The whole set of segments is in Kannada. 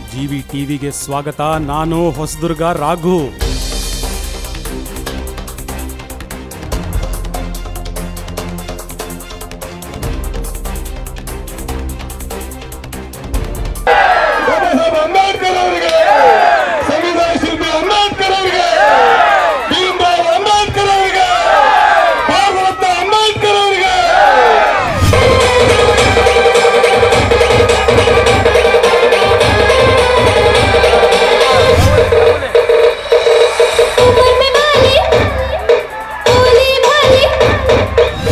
ಜಿವಿ ಟಿವಿಗೆ ಸ್ವಾಗತ ನಾನು ಹೊಸದುರ್ಗ ರಾಘು ಬಾಬಾ ಸಾಹೇಬ್ ಅಂಬೇಡ್ಕರ್ ಅವರಿಗೆ ಸಂವಿಧಾನ ಶಿಲ್ಪಿ ಅಂಬೇಡ್ಕರ್ ಅವರಿಗೆ ಭೀಮರಾವ್ ಅಂಬೇಡ್ಕರ್ ಅವರಿಗೆ ಭಾರತ ಅಂಬೇಡ್ಕರ್ ಅವರಿಗೆ उमर में वाली भोली भाली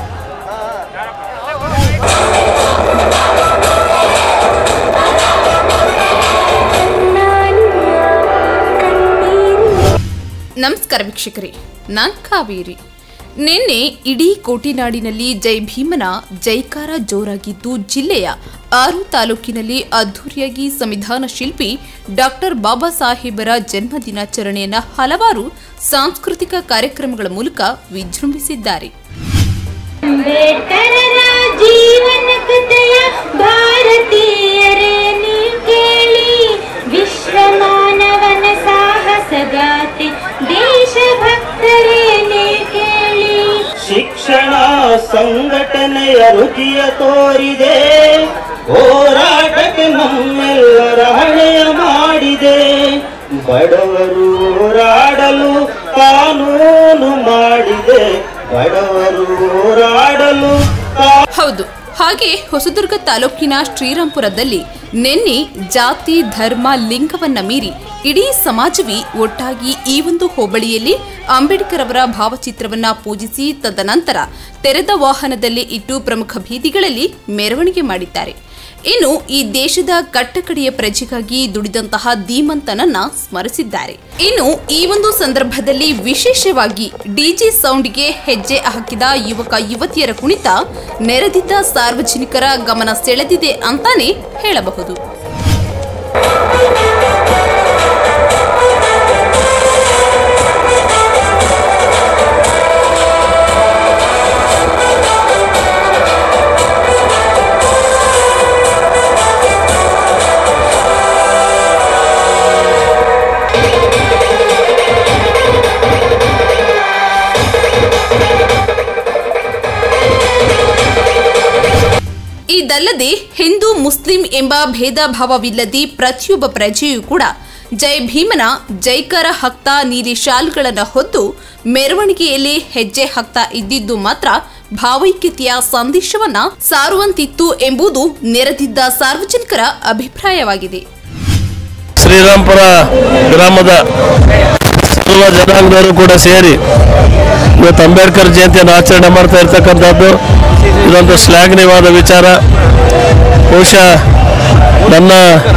ನಮಸ್ಕಾರ ವೀಕ್ಷಕರೇ ನಾನ್ ಕಾವೇರಿ ನಿನ್ನೆ ಇಡೀ ಕೋಟಿನಾಡಿನಲ್ಲಿ ಜೈ ಭೀಮನ ಜೈಕಾರ ಜೋರಾಗಿದ್ದು ಜಿಲ್ಲೆಯ ಆರು ತಾಲೂಕಿನಲ್ಲಿ ಅದ್ದೂರಿಯಾಗಿ ಸಂವಿಧಾನ ಶಿಲ್ಪಿ ಡಾಕ್ಟರ್ ಬಾಬಾ ಸಾಹೇಬರ ಜನ್ಮ ದಿನಾಚರಣೆಯನ್ನ ಹಲವಾರು ಸಾಂಸ್ಕೃತಿಕ ಕಾರ್ಯಕ್ರಮಗಳ ಮೂಲಕ ವಿಜೃಂಭಿಸಿದ್ದಾರೆ ಅಂಬೇಡ್ಕರರ ಜೀವನ ಕಥೆಯ ಭಾರತೀಯರೇ ನೀವು ಕೇಳಿ ವಿಶ್ವ ಮಾನವನ ಸಾಹಸಗಾತೆ ದೇಶಭಕ್ತರೇ ನೀವು ಕೇಳಿ ಶಿಕ್ಷಣ ಸಂಘಟನೆಯ ರುಚಿಯ ತೋರಿದೆ ಹೋರಾಟಕ್ಕೆ ನಮ್ಮೆಲ್ಲರ ಹಣೆಯ ಮಾಡಿದೆ ಬಡವರು ಹೋರಾಡಲು ಕಾನೂನು ಮಾಡಿದೆ ಬಡವರು ಹೋರಾಡಲು ಕಾ- ಹೌದು ಹಾಗೆ ಹೊಸದುರ್ಗ ತಾಲೂಕಿನ ಶ್ರೀರಾಂಪುರದಲ್ಲಿ ನಿನ್ನೆ ಜಾತಿ ಧರ್ಮ ಲಿಂಗವನ್ನ ಮೀರಿ ಇಡೀ ಸಮಾಜವೇ ಒಟ್ಟಾಗಿ ಈ ಒಂದು ಹೋಬಳಿಯಲ್ಲಿ ಅಂಬೇಡ್ಕರ್ ಅವರ ಭಾವಚಿತ್ರವನ್ನ ಪೂಜಿಸಿ ತದನಂತರ ತೆರೆದ ವಾಹನದಲ್ಲಿ ಇಟ್ಟು ಪ್ರಮುಖ ಬೀದಿಗಳಲ್ಲಿ ಮೆರವಣಿಗೆ ಮಾಡಿದ್ದಾರೆ ಇನ್ನು ಈ ದೇಶದ ಕಟ್ಟಕಡೆಯ ಪ್ರಜೆಗಾಗಿ ದುಡಿದಂತಹ ಧೀಮಂತನನ್ನ ಸ್ಮರಿಸಿದ್ದಾರೆ ಇನ್ನು ಈ ಒಂದು ಸಂದರ್ಭದಲ್ಲಿ ವಿಶೇಷವಾಗಿ ಡಿಜೆ ಸೌಂಡ್ಗೆ ಹೆಜ್ಜೆ ಹಾಕಿದ ಯುವಕ ಯುವತಿಯರ ಕುಣಿತ ನೆರೆದಿದ್ದ ಸಾರ್ವಜನಿಕರ ಗಮನ ಸೆಳೆದಿದೆ ಅಂತಾನೆ ಹೇಳಬಹುದು ಇದಲ್ಲದೆ ಹಿಂದೂ ಮುಸ್ಲಿಂ ಎಂಬ ಭೇದ ಭಾವವಿಲ್ಲದೆ ಪ್ರತಿಯೊಬ್ಬ ಪ್ರಜೆಯೂ ಕೂಡ ಜೈ ಭೀಮನ ಜೈಕಾರ ಹಕ್ತಾ ನೀಲಿ ಶಾಲ್ಗಳನ್ನ ಹೊತ್ತು ಮೆರವಣಿಗೆಯಲ್ಲಿ ಹೆಜ್ಜೆ ಹಾಕ್ತಾ ಇದ್ದಿದ್ದು ಮಾತ್ರ ಭಾವೈಕ್ಯತೆಯ ಸಂದೇಶವನ್ನ ಸಾರುವಂತಿತ್ತು ಎಂಬುದು ನೆರೆದಿದ್ದ ಸಾರ್ವಜನಿಕರ ಅಭಿಪ್ರಾಯವಾಗಿದೆ ಶ್ರೀರಾಂಪುರ ಗ್ರಾಮದ ಸರ್ವ ಜನಾಂಗದವರು ಕೂಡ ಸೇರಿ ಇವತ್ತು ಅಂಬೇಡ್ಕರ್ ಜಯಂತಿಯನ್ನು ಆಚರಣೆ ಮಾಡ್ತಾ ಇರ್ತಕ್ಕಂಥದ್ದು ಇದೊಂದು ಶ್ಲಾಘನೀಯವಾದ ವಿಚಾರ ಬಹುಶಃ ನನ್ನ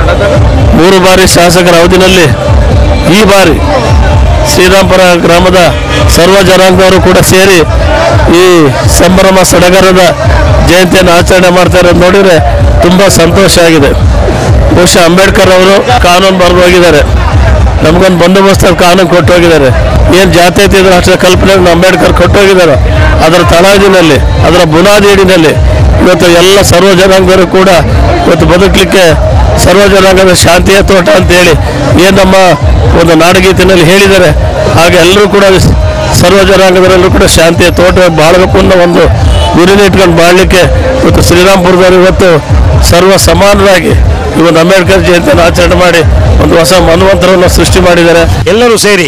ಮೂರು ಬಾರಿ ಶಾಸಕರ ಅವಧಿನಲ್ಲಿ ಈ ಬಾರಿ ಶ್ರೀರಾಂಪುರ ಗ್ರಾಮದ ಸರ್ವ ಜನಾಂಗದವರು ಕೂಡ ಸೇರಿ ಈ ಸಂಭ್ರಮ ಸಡಗರದ ಜಯಂತಿಯನ್ನು ಆಚರಣೆ ಮಾಡ್ತಾ ಇರೋದು ನೋಡಿದರೆ ತುಂಬ ಸಂತೋಷ ಆಗಿದೆ ಬಹುಶಃ ಅಂಬೇಡ್ಕರ್ ಅವರು ಕಾನೂನು ಬರೆದು ಹೋಗಿದ್ದಾರೆ ನಮಗೊಂದು ಬಂದೋಬಸ್ತ್ ಕಾನೂನು ಕೊಟ್ಟು ಹೋಗಿದ್ದಾರೆ ಏನು ಜಾತ್ಯತೀತ ರಾಷ್ಟ್ರ ಕಲ್ಪನೆಯನ್ನು ಅಂಬೇಡ್ಕರ್ ಕೊಟ್ಟು ಹೋಗಿದ್ದಾರೆ ಅದರ ತಳಹದಿನಲ್ಲಿ ಅದರ ಬುನಾದಿಡಿನಲ್ಲಿ ಇವತ್ತು ಎಲ್ಲ ಸರ್ವ ಜನಾಂಗದವರು ಕೂಡ ಇವತ್ತು ಬದುಕಲಿಕ್ಕೆ ಸರ್ವ ಜನಾಂಗದ ಶಾಂತಿಯ ತೋಟ ಅಂತೇಳಿ ಏನು ನಮ್ಮ ಒಂದು ನಾಡಗೀತಿನಲ್ಲಿ ಹೇಳಿದ್ದಾರೆ ಹಾಗೆ ಎಲ್ಲರೂ ಕೂಡ ಸರ್ವ ಜನಾಂಗದಲ್ಲೂ ಕೂಡ ಶಾಂತಿಯ ತೋಟ ಬಾಳಬೇಕು ಅನ್ನೋ ಒಂದು ಗುರಿನ ಇಟ್ಕೊಂಡು ಬಾಳಲಿಕ್ಕೆ ಇವತ್ತು ಶ್ರೀರಾಮ್ಪುರದವರು ಇವತ್ತು ಸರ್ವ ಸಮಾನರಾಗಿ ಈ ಒಂದು ಅಂಬೇಡ್ಕರ್ ಜಯಂತಿಯನ್ನು ಆಚರಣೆ ಮಾಡಿ ಒಂದು ಹೊಸ ಮನ್ವಂತರವನ್ನು ಸೃಷ್ಟಿ ಮಾಡಿದ್ದಾರೆ ಎಲ್ಲರೂ ಸೇರಿ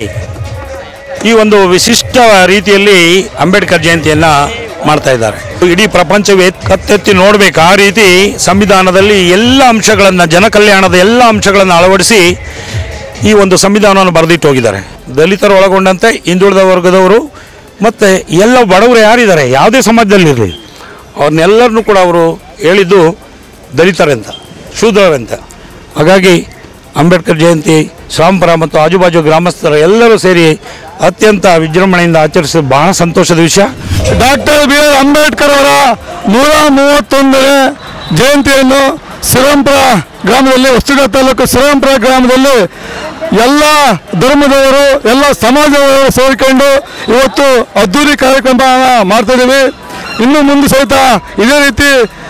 ಈ ಒಂದು ವಿಶಿಷ್ಟ ರೀತಿಯಲ್ಲಿ ಅಂಬೇಡ್ಕರ್ ಜಯಂತಿಯನ್ನ ಮಾಡ್ತಾ ಇದ್ದಾರೆ ಇಡೀ ಪ್ರಪಂಚವೇ ಕತ್ತೆತ್ತಿ ನೋಡ್ಬೇಕು ಆ ರೀತಿ ಸಂವಿಧಾನದಲ್ಲಿ ಎಲ್ಲ ಅಂಶಗಳನ್ನು ಜನಕಲ್ಯಾಣದ ಎಲ್ಲ ಅಂಶಗಳನ್ನು ಅಳವಡಿಸಿ ಈ ಒಂದು ಸಂವಿಧಾನವನ್ನು ಬರೆದಿಟ್ಟು ಹೋಗಿದ್ದಾರೆ ದಲಿತರು ಒಳಗೊಂಡಂತೆ ಹಿಂದುಳಿದ ವರ್ಗದವರು ಮತ್ತು ಎಲ್ಲ ಬಡವರು ಯಾರಿದ್ದಾರೆ ಯಾವುದೇ ಸಮಾಜದಲ್ಲಿರಲಿ ಅವ್ರನ್ನೆಲ್ಲರನ್ನೂ ಕೂಡ ಅವರು ಹೇಳಿದ್ದು ದಲಿತರಂತ ಶೂದ್ರರಂತ ಹಾಗಾಗಿ ಅಂಬೇಡ್ಕರ್ ಜಯಂತಿ ಶ್ರಾಮಪುರ ಮತ್ತು ಆಜುಬಾಜು ಗ್ರಾಮಸ್ಥರು ಎಲ್ಲರೂ ಸೇರಿ ಅತ್ಯಂತ ವಿಜೃಂಭಣೆಯಿಂದ ಆಚರಿಸಿದ ಬಹಳ ಸಂತೋಷದ ವಿಷಯ ಡಾಕ್ಟರ್ ಬಿ ಆರ್ ಅಂಬೇಡ್ಕರ್ ಅವರ ನೂರ ಮೂವತ್ತೊಂದನೇ ಜಯಂತಿಯನ್ನು ಶ್ರೀರಾಂಪುರ ಗ್ರಾಮದಲ್ಲಿ ಹೊಸದುರ್ಗ ತಾಲೂಕು ಶ್ರೀರಾಂಪುರ ಗ್ರಾಮದಲ್ಲಿ ಎಲ್ಲ ಧರ್ಮದವರು ಎಲ್ಲ ಸಮಾಜದವರು ಸೇರಿಕೊಂಡು ಇವತ್ತು ಅದ್ದೂರಿ ಕಾರ್ಯಕ್ರಮ ಮಾಡ್ತಾ ಇದ್ದೀವಿ ಇನ್ನು ಮುಂದೆ ಸಹಿತ ಇದೇ ರೀತಿ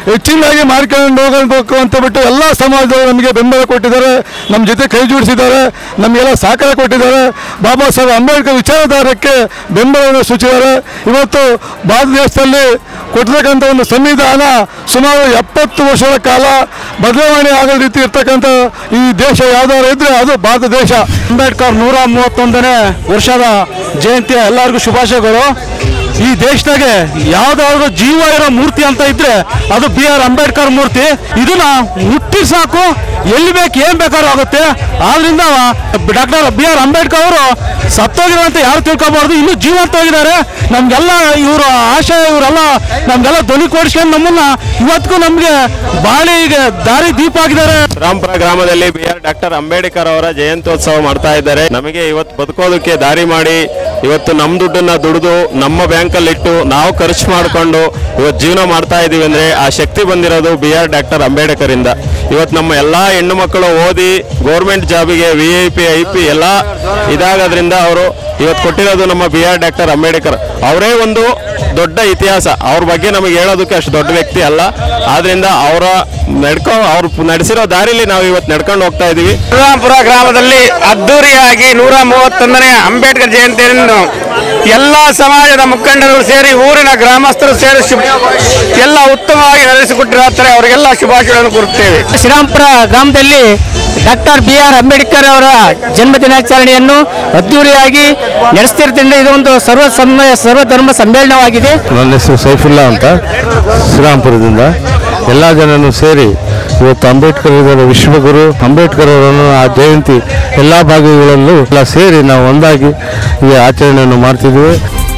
ಹೆಚ್ಚಿನದಾಗಿ ಮಾಡ್ಕೊಂಡು ಹೋಗಬೇಕು ಅಂತ ಬಿಟ್ಟು ಎಲ್ಲ ಸಮಾಜದವರು ನಮಗೆ ಬೆಂಬಲ ಕೊಟ್ಟಿದ್ದಾರೆ ನಮ್ಮ ಜೊತೆ ಕೈ ಜೋಡಿಸಿದ್ದಾರೆ ನಮಗೆಲ್ಲ ಸಹಕಾರ ಕೊಟ್ಟಿದ್ದಾರೆ ಬಾಬಾ ಸಾಹೇಬ್ ಅಂಬೇಡ್ಕರ್ ವಿಚಾರಧಾರಕ್ಕೆ ಬೆಂಬಲವನ್ನು ಸೂಚಿಸಿದ್ದಾರೆ ಇವತ್ತು ಭಾರತ ದೇಶದಲ್ಲಿ ಕೊಟ್ಟಿರ್ತಕ್ಕಂಥ ಒಂದು ಸಂವಿಧಾನ ಸುಮಾರು ಎಪ್ಪತ್ತು ವರ್ಷಗಳ ಕಾಲ ಬದಲಾವಣೆ ಆಗೋ ರೀತಿ ಇರ್ತಕ್ಕಂಥ ಈ ದೇಶ ಯಾವ್ದಾದ್ರು ಇದ್ರೆ ಅದು ಭಾರತ ದೇಶ ಅಂಬೇಡ್ಕರ್ ನೂರ ಮೂವತ್ತೊಂದನೇ ವರ್ಷದ ಜಯಂತಿಯ ಎಲ್ಲರಿಗೂ ಶುಭಾಶಯಗಳು ಈ ದೇಶದಾಗೆ ಯಾವ್ದಾದ್ರು ಜೀವ ಇರೋ ಮೂರ್ತಿ ಅಂತ ಇದ್ರೆ ಅದು ಬಿ ಆರ್ ಅಂಬೇಡ್ಕರ್ ಮೂರ್ತಿ ಇದನ್ನ ಹುಟ್ಟಿ ಸಾಕು ಎಲ್ಲಿ ಬೇಕು ಏನ್ ಬೇಕಾದ್ರೂ ಆಗುತ್ತೆ ಆದ್ರಿಂದ ಡಾಕ್ಟರ್ ಬಿ ಆರ್ ಅಂಬೇಡ್ಕರ್ ಅವರು ಸತ್ತೋಗಿರುವಂತ ಯಾರು ತಿಳ್ಕೊಬಾರ್ದು ಇನ್ನೂ ಜೀವಂತವಾಗಿದ್ದಾರೆ ನಮ್ಗೆಲ್ಲ ಇವರು ಆಶಯ ಇವರೆಲ್ಲ ನಮ್ಗೆಲ್ಲ ಧ್ವನಿ ಕೊಡಿಸ್ಕೊಂಡು ನಮ್ಮನ್ನ ಇವತ್ತಿಗೂ ನಮ್ಗೆ ಬಾಳಿಗೆ ದಾರಿ ದೀಪ ಆಗಿದ್ದಾರೆ ರಾಂಪುರ ಗ್ರಾಮದಲ್ಲಿ ಬಿ ಆರ್ ಡಾಕ್ಟರ್ ಅಂಬೇಡ್ಕರ್ ಅವರ ಜಯಂತ್ಯೋತ್ಸವ ಮಾಡ್ತಾ ಇದ್ದಾರೆ ನಮಗೆ ಇವತ್ತು ಬದುಕೋದಕ್ಕೆ ದಾರಿ ಮಾಡಿ ಇವತ್ತು ನಮ್ಮ ದುಡ್ಡನ್ನ ದುಡಿದು ನಮ್ಮ ಬ್ಯಾಂಕಲ್ಲಿ ಇಟ್ಟು ನಾವು ಖರ್ಚು ಮಾಡಿಕೊಂಡು ಇವತ್ತು ಜೀವನ ಮಾಡ್ತಾ ಇದೀವಿ ಅಂದ್ರೆ ಆ ಶಕ್ತಿ ಬಂದಿರೋದು ಬಿ ಆರ್ ಡಾಕ್ಟರ್ ಅಂಬೇಡ್ಕರ್ ಇಂದ ಇವತ್ತು ನಮ್ಮ ಎಲ್ಲಾ ಹೆಣ್ಣು ಮಕ್ಕಳು ಓದಿ ಗೌರ್ಮೆಂಟ್ ಜಾಬಿಗೆ V I P I P ಎಲ್ಲ ಇದಾಗೋದ್ರಿಂದ ಅವರು ಇವತ್ತು ಕೊಟ್ಟಿರೋದು ನಮ್ಮ ಬಿ ಆರ್ ಡಾಕ್ಟರ್ ಅಂಬೇಡ್ಕರ್ ಅವರೇ ಒಂದು ದೊಡ್ಡ ಇತಿಹಾಸ ಅವ್ರ ಬಗ್ಗೆ ನಮಗೆ ಹೇಳೋದಕ್ಕೆ ಅಷ್ಟು ದೊಡ್ಡ ವ್ಯಕ್ತಿ ಅಲ್ಲ ಆದ್ರಿಂದ ಅವರ ನಡ್ಕೊ ಅವ್ರು ನಡೆಸಿರೋ ದಾರಿಲಿ ನಾವು ಇವತ್ತು ನಡ್ಕೊಂಡು ಹೋಗ್ತಾ ಇದೀವಿ ಶ್ರೀರಾಮಪುರ ಗ್ರಾಮದಲ್ಲಿ ಅದ್ದೂರಿಯಾಗಿ ನೂರ ಮೂವತ್ತೊಂದನೇ ಅಂಬೇಡ್ಕರ್ ಜಯಂತಿಯನ್ನು ಎಲ್ಲ ಸಮಾಜದ ಮುಖಂಡರು ಸೇರಿ ಊರಿನ ಗ್ರಾಮಸ್ಥರು ಸೇರಿ ಶುಭ ಎಲ್ಲ ಉತ್ತಮವಾಗಿ ನಡೆಸಿಕೊಟ್ಟಿರುತ್ತಾರೆ ಅವರಿಗೆಲ್ಲ ಶುಭಾಶಯಗಳನ್ನು ಕೋರುತ್ತೇವೆ ಶ್ರೀರಾಮ್ಪುರ ಗ್ರಾಮದಲ್ಲಿ ಡಾಕ್ಟರ್ ಬಿ ಆರ್ ಅಂಬೇಡ್ಕರ್ ಅವರ ಜನ್ಮ ದಿನಾಚರಣೆಯನ್ನು ಅದ್ದೂರಿಯಾಗಿ ನಡೆಸ್ತಿರ್ತೀನಿ ಇದು ಒಂದು ಸರ್ವ ಸಮ್ಮ ಸರ್ವಧರ್ಮ ಸಮ್ಮೇಳನವಾಗಿದೆ ನನ್ನ ಹೆಸರು ಸೈಫುಲ್ಲಾ ಅಂತ ಶ್ರೀರಾಮ್ಪುರದಿಂದ ಎಲ್ಲ ಜನನು ಸೇರಿ ಇವತ್ತು ಅಂಬೇಡ್ಕರ್ ಇದ್ದಾರೆ ವಿಶ್ವಗುರು ಅಂಬೇಡ್ಕರ್ ಅವರನ್ನು ಆ ಜಯಂತಿ ಎಲ್ಲ ಭಾಗಗಳಲ್ಲೂ ಎಲ್ಲ ಸೇರಿ ನಾವು ಒಂದಾಗಿ ಈ ಆಚರಣೆಯನ್ನು ಮಾಡ್ತಿದ್ದೀವಿ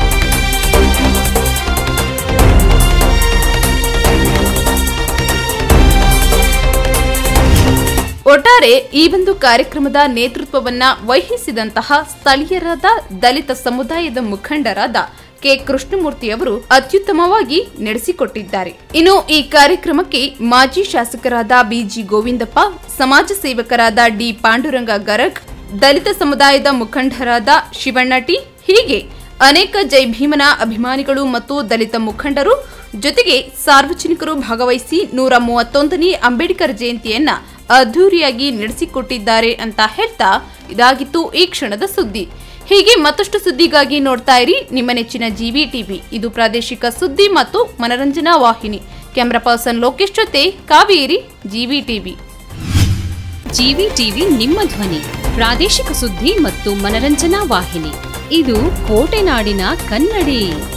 ಒಟ್ಟಾರೆ ಈ ಒಂದು ಕಾರ್ಯಕ್ರಮದ ನೇತೃತ್ವವನ್ನ ವಹಿಸಿದಂತಹ ಸ್ಥಳೀಯರಾದ ದಲಿತ ಸಮುದಾಯದ ಮುಖಂಡರಾದ ಕೆ ಕೃಷ್ಣಮೂರ್ತಿ ಅವರು ಅತ್ಯುತ್ತಮವಾಗಿ ನಡೆಸಿಕೊಟ್ಟಿದ್ದಾರೆ ಇನ್ನು ಈ ಕಾರ್ಯಕ್ರಮಕ್ಕೆ ಮಾಜಿ ಶಾಸಕರಾದ ಬಿಜಿ ಗೋವಿಂದಪ್ಪ ಸಮಾಜ ಸೇವಕರಾದ ಡಿ ಪಾಂಡುರಂಗ ಗರಗ್ ದಲಿತ ಸಮುದಾಯದ ಮುಖಂಡರಾದ ಶಿವಣ್ಣ ಟಿ ಹೀಗೆ ಅನೇಕ ಜೈ ಭೀಮನ ಅಭಿಮಾನಿಗಳು ಮತ್ತು ದಲಿತ ಮುಖಂಡರು ಜೊತೆಗೆ ಸಾರ್ವಜನಿಕರು ಭಾಗವಹಿಸಿ ನೂರ ಮೂವತ್ತೊಂದನೇ ಅಂಬೇಡ್ಕರ್ ಜಯಂತಿಯನ್ನ ಅದ್ದೂರಿಯಾಗಿ ನಡೆಸಿಕೊಟ್ಟಿದ್ದಾರೆ ಅಂತ ಹೇಳ್ತಾ ಇದಾಗಿತ್ತು ಈ ಕ್ಷಣದ ಸುದ್ದಿ ಹೀಗೆ ಮತ್ತಷ್ಟು ಸುದ್ದಿಗಾಗಿ ನೋಡ್ತಾ ಇರಿ ನಿಮ್ಮ ನೆಚ್ಚಿನ ಜಿವಿ ಟಿವಿ ಇದು ಪ್ರಾದೇಶಿಕ ಸುದ್ದಿ ಮತ್ತು ಮನರಂಜನಾ ವಾಹಿನಿ ಕ್ಯಾಮರಾ ಪರ್ಸನ್ ಲೋಕೇಶ್ ಜೊತೆ Kaveri G V TV G V TV ನಿಮ್ಮ ಧ್ವನಿ ಪ್ರಾದೇಶಿಕ ಸುದ್ದಿ ಮತ್ತು ಮನರಂಜನಾ ವಾಹಿನಿ ಇದು ಕೋಟೆನಾಡಿನ ಕನ್ನಡಿ